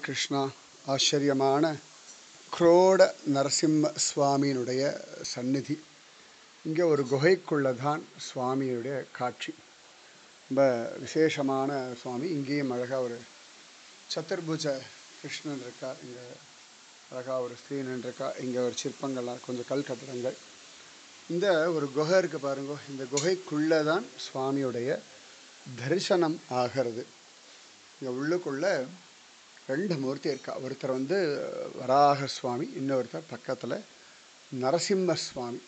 கிருஷ்ணா ஆச்சரியமான குரோட நரசிம்ம சுவாமியினுடைய சந்நிதி இங்கே ஒரு குகைக்குள்ளே தான் சுவாமியுடைய காட்சி ரொம்ப விசேஷமான சுவாமி இங்கேயும் அழகாக ஒரு சத்துர்புஜ கிருஷ்ணன் இருக்கார் இங்கே அழகாக ஒரு ஸ்திரீனன் இருக்கா இங்கே ஒரு சிற்பங்கள்லாம் கொஞ்சம் கல் கட்டடங்கள் இந்த ஒரு குகை இருக்கு பாருங்க இந்த குகைக்குள்ளே தான் சுவாமியுடைய தரிசனம் ஆகிறது இங்கே உள்ளுக்குள்ள ரெண்டு மூர்த்தி இருக்கா ஒருத்தர் வந்து வராக சுவாமி இன்னொருத்தர் பக்கத்தில் நரசிம்ம சுவாமி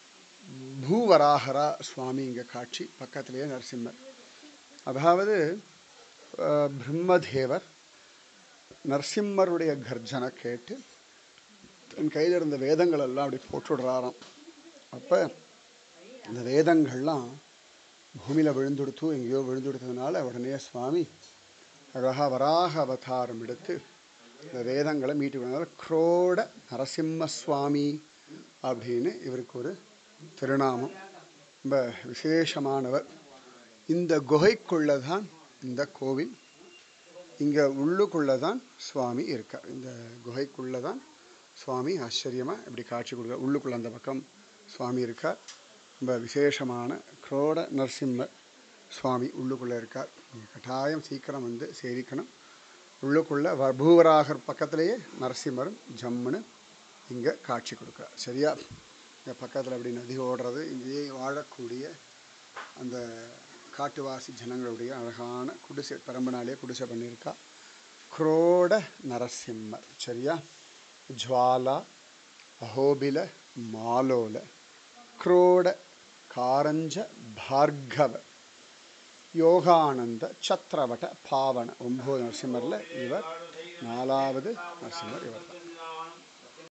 பூவராகரா சுவாமி இங்கே காட்சி பக்கத்திலேயே நரசிம்மர் அதாவது அஹ், பிரம்மதேவர் நரசிம்மருடைய கர்ஜனை கேட்டு தன் கையில் இருந்த வேதங்கள் எல்லாம் அப்படி போட்டுடுறாராம் அப்போ இந்த வேதங்கள்லாம் பூமியில் விழுந்துடுத்து எங்கேயோ விழுந்துடுத்ததுனால உடனே சுவாமி அழகாக வராக அவதாரம் எடுத்து இந்த வேதங்களை மீட்டு விடுறதுனால குரோட நரசிம்ம சுவாமி அப்படின்னு இவருக்கு ஒரு திருநாமம் ரொம்ப விசேஷமானவர் இந்த குகைக்குள்ளே தான் இந்த கோவில் இங்கே உள்ளுக்குள்ளே தான் சுவாமி இருக்கார் இந்த குகைக்குள்ளே தான் சுவாமி ஆச்சரியமாக இப்படி காட்சி கொடுக்குறார் உள்ளுக்குள்ளே அந்த பக்கம் சுவாமி இருக்கார் ரொம்ப விசேஷமான குரோட நரசிம்ம சுவாமி உள்ளுக்குள்ளே இருக்கார் நீங்க கட்டாயம் சீக்கிரம் வந்து சேவிக்கணும் உள்ளுக்குள்ளே வ- பூவராகர் பக்கத்திலேயே நரசிம்மரும் ஜம்முன்னு இங்கே காட்சி கொடுக்குறார் சரியா இந்த பக்கத்தில் அப்படி நதி ஓடுறது இங்கேயே வாழக்கூடிய அந்த காட்டுவாசி ஜனங்களுடைய அழகான குடிசை பரம்பனாலே குடிசை பண்ணியிருக்கா குரோட நரசிம்மர் சரியா ஜுவாலா அஹோபில மாலோல குரோட காரஞ்ச பார்கவ யோகானந்த சத்ரவட பாவன ஒம்பது நரசிம்மரில் இவர் நாலாவது நரசிம்மர் இவர் தான்